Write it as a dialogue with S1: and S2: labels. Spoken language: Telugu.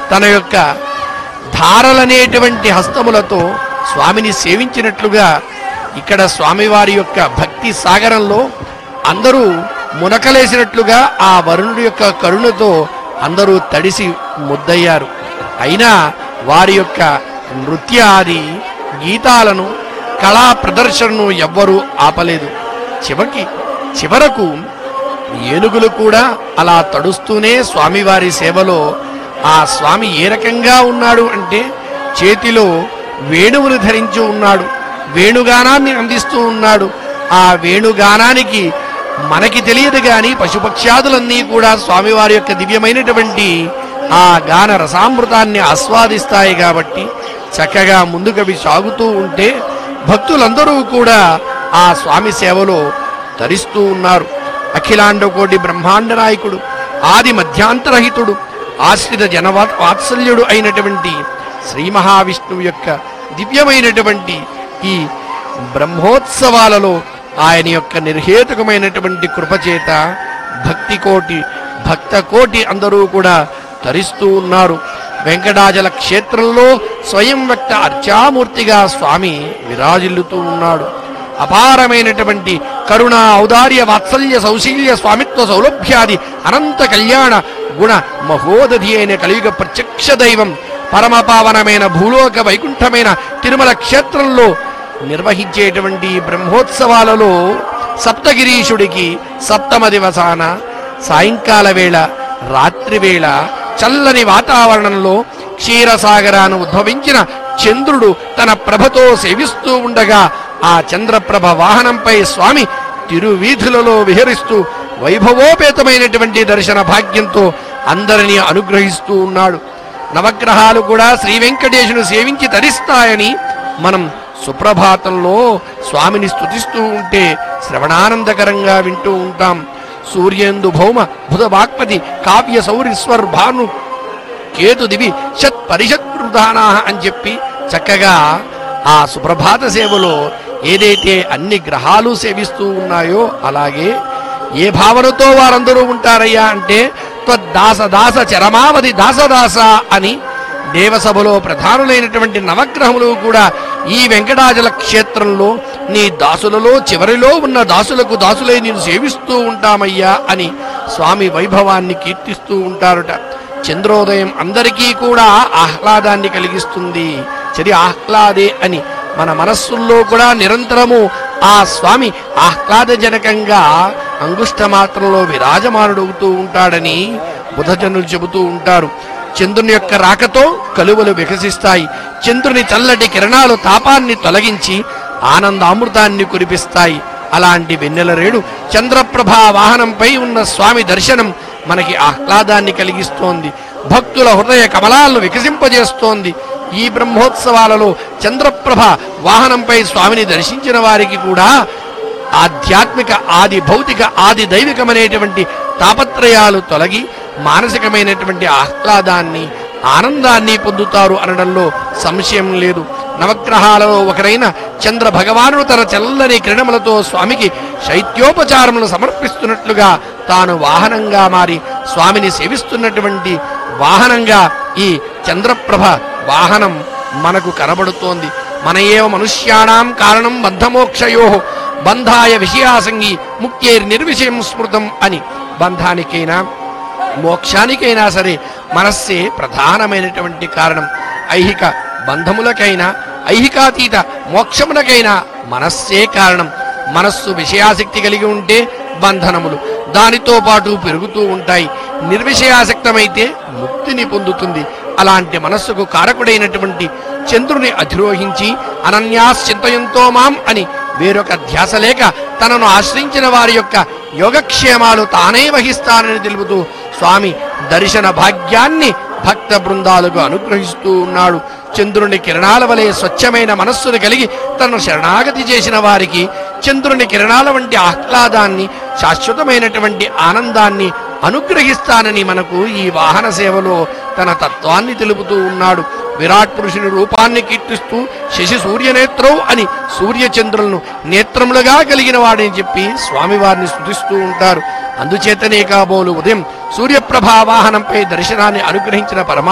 S1: తన యొక్క ధారలనేటువంటి హస్తములతో స్వామిని సేవించినట్లుగా ఇక్కడ స్వామివారి యొక్క భక్తి సాగరంలో అందరూ మునకలేసినట్లుగా ఆ వరుణుడి యొక్క కరుణతో అందరూ తడిసి ముద్దయ్యారు అయినా వారి యొక్క నృత్యాది గీతాలను కళా ప్రదర్శనను ఎవ్వరూ ఆపలేదు చివరికి చివరకు ఏనుగులు కూడా అలా తడుస్తూనే స్వామివారి సేవలో ఆ స్వామి ఏ రకంగా ఉన్నాడు అంటే చేతిలో వేణువును ధరించి ఉన్నాడు వేణుగానాన్ని అందిస్తూ ఉన్నాడు ఆ వేణుగానానికి మనకి తెలియదు గాని పశుపక్ష్యాదులన్నీ కూడా స్వామివారి యొక్క దివ్యమైనటువంటి ఆ గాన రసామృతాన్ని ఆస్వాదిస్తాయి కాబట్టి చక్కగా ముందుకవి సాగుతూ ఉంటే భక్తులందరూ కూడా ఆ స్వామి సేవలో తరిస్తూ ఉన్నారు అఖిలాండ కోటి బ్రహ్మాండ నాయకుడు ఆది మధ్యాంతరహితుడు ఆశ్రిత జనవా వాత్సల్యుడు అయినటువంటి శ్రీ మహావిష్ణువు యొక్క దివ్యమైనటువంటి ఈ బ్రహ్మోత్సవాలలో ఆయన యొక్క నిర్హేతుకమైనటువంటి కృపచేత భక్తి కోటి భక్త కోటి అందరూ కూడా తరిస్తూ ఉన్నారు వెంకటాచల క్షేత్రంలో స్వయం వ్యక్త అర్చామూర్తిగా స్వామి విరాజిల్లుతూ ఉన్నాడు అపారమైనటువంటి కరుణ ఔదార్య వాత్సల్య సౌశీల్య స్వామిత్వ సౌలభ్యాది అనంత కళ్యాణ గుణ మహోదధి అయిన కలియుగ ప్రత్యక్ష దైవం పరమపావనమైన భూలోక వైకుంఠమైన తిరుమల క్షేత్రంలో నిర్వహించేటువంటి బ్రహ్మోత్సవాలలో సప్తగిరీషుడికి సప్తమ దివసాన సాయంకాల వేళ రాత్రి వేళ చల్లని వాతావరణంలో క్షీరసాగరాను ఉద్భవించిన చంద్రుడు తన ప్రభతో సేవిస్తూ ఉండగా ఆ చంద్రప్రభ వాహనంపై స్వామి తిరువీధులలో విహరిస్తూ వైభవోపేతమైనటువంటి దర్శన భాగ్యంతో అందరినీ అనుగ్రహిస్తూ ఉన్నాడు నవగ్రహాలు కూడా శ్రీ వెంకటేశును సేవించి తరిస్తాయని మనం సుప్రభాతంలో స్వామిని స్తుతిస్తూ ఉంటే శ్రవణానందకరంగా వింటూ ఉంటాం సూర్యేందు భౌమ బుధ వాక్పతి కావ్య సౌరిస్వర్ భాను కేతు దివి షత్ పరిషత్ ప్రధానా అని చెప్పి చక్కగా ఆ సుప్రభాత సేవలో ఏదైతే అన్ని గ్రహాలు సేవిస్తూ ఉన్నాయో అలాగే ఏ భావనతో వారందరూ ఉంటారయ్యా అంటే త్వద్దాస దాస చరమావధి దాసదాస అని దేవసభలో ప్రధానులైనటువంటి నవగ్రహములు కూడా ఈ వెంకటాచల క్షేత్రంలో నీ దాసులలో చివరిలో ఉన్న దాసులకు దాసులై నేను సేవిస్తూ ఉంటామయ్యా అని స్వామి వైభవాన్ని కీర్తిస్తూ ఉంటారుట చంద్రోదయం అందరికీ కూడా ఆహ్లాదాన్ని కలిగిస్తుంది చది ఆహ్లాదే అని మన మనస్సుల్లో కూడా నిరంతరము ఆ స్వామి ఆహ్లాదజనకంగా అంగుష్ట మాత్రంలో విరాజమానుడవుతూ ఉంటాడని బుధజనులు చెబుతూ ఉంటారు చంద్రుని యొక్క రాకతో కలువలు వికసిస్తాయి చంద్రుని చల్లటి కిరణాలు తాపాన్ని తొలగించి ఆనందామృతాన్ని కురిపిస్తాయి అలాంటి వెన్నెల రేడు చంద్రప్రభా వాహనంపై ఉన్న స్వామి దర్శనం మనకి ఆహ్లాదాన్ని కలిగిస్తోంది భక్తుల హృదయ కమలాలను వికసింపజేస్తోంది ఈ బ్రహ్మోత్సవాలలో చంద్రప్రభ వాహనంపై స్వామిని దర్శించిన వారికి కూడా ఆధ్యాత్మిక ఆది భౌతిక ఆది దైవికమైనటువంటి తాపత్రయాలు తొలగి మానసికమైనటువంటి ఆహ్లాదాన్ని ఆనందాన్ని పొందుతారు అనడంలో సంశయం లేదు నవగ్రహాలలో ఒకరైన చంద్ర భగవానుడు తన చల్లని కిరణములతో స్వామికి శైత్యోపచారములను సమర్పిస్తున్నట్లుగా తాను వాహనంగా మారి స్వామిని సేవిస్తున్నటువంటి వాహనంగా ఈ చంద్రప్రభ వాహనం మనకు కనబడుతోంది మన ఏవ మనుష్యాణం కారణం బంధమోక్షయో బంధాయ విషయాసంగి ముక్తేర్ నిర్విషయం స్మృతం అని బంధానికైనా మోక్షానికైనా సరే మనస్సే ప్రధానమైనటువంటి కారణం ఐహిక బంధములకైనా ఐహికాతీత మోక్షములకైనా మనస్సే కారణం మనస్సు విషయాసక్తి కలిగి ఉంటే బంధనములు దానితో పాటు పెరుగుతూ ఉంటాయి నిర్విషయాసక్తమైతే ముక్తిని పొందుతుంది అలాంటి మనస్సుకు కారకుడైనటువంటి చంద్రుని అధిరోహించి అనన్యాశ్చింతయంతో మాం అని వేరొక ధ్యాస లేక తనను ఆశ్రయించిన వారి యొక్క యోగక్షేమాలు తానే వహిస్తానని తెలుపుతూ స్వామి దర్శన భాగ్యాన్ని భక్త బృందాలకు అనుగ్రహిస్తూ ఉన్నాడు చంద్రుని కిరణాల వలె స్వచ్ఛమైన మనస్సును కలిగి తనను శరణాగతి చేసిన వారికి చంద్రుని కిరణాల వంటి ఆహ్లాదాన్ని శాశ్వతమైనటువంటి ఆనందాన్ని అనుగ్రహిస్తానని మనకు ఈ వాహన సేవలో తన తత్వాన్ని తెలుపుతూ ఉన్నాడు విరాట్ పురుషుని రూపాన్ని కీర్తిస్తూ శశి సూర్యనేత్రౌ అని సూర్యచంద్రులను నేత్రములుగా కలిగిన వాడని చెప్పి స్వామివారిని స్తుతిస్తూ ఉంటారు అందుచేతనే కాబోలు ఉదయం సూర్యప్రభా వాహనంపై దర్శనాన్ని అనుగ్రహించిన పరమా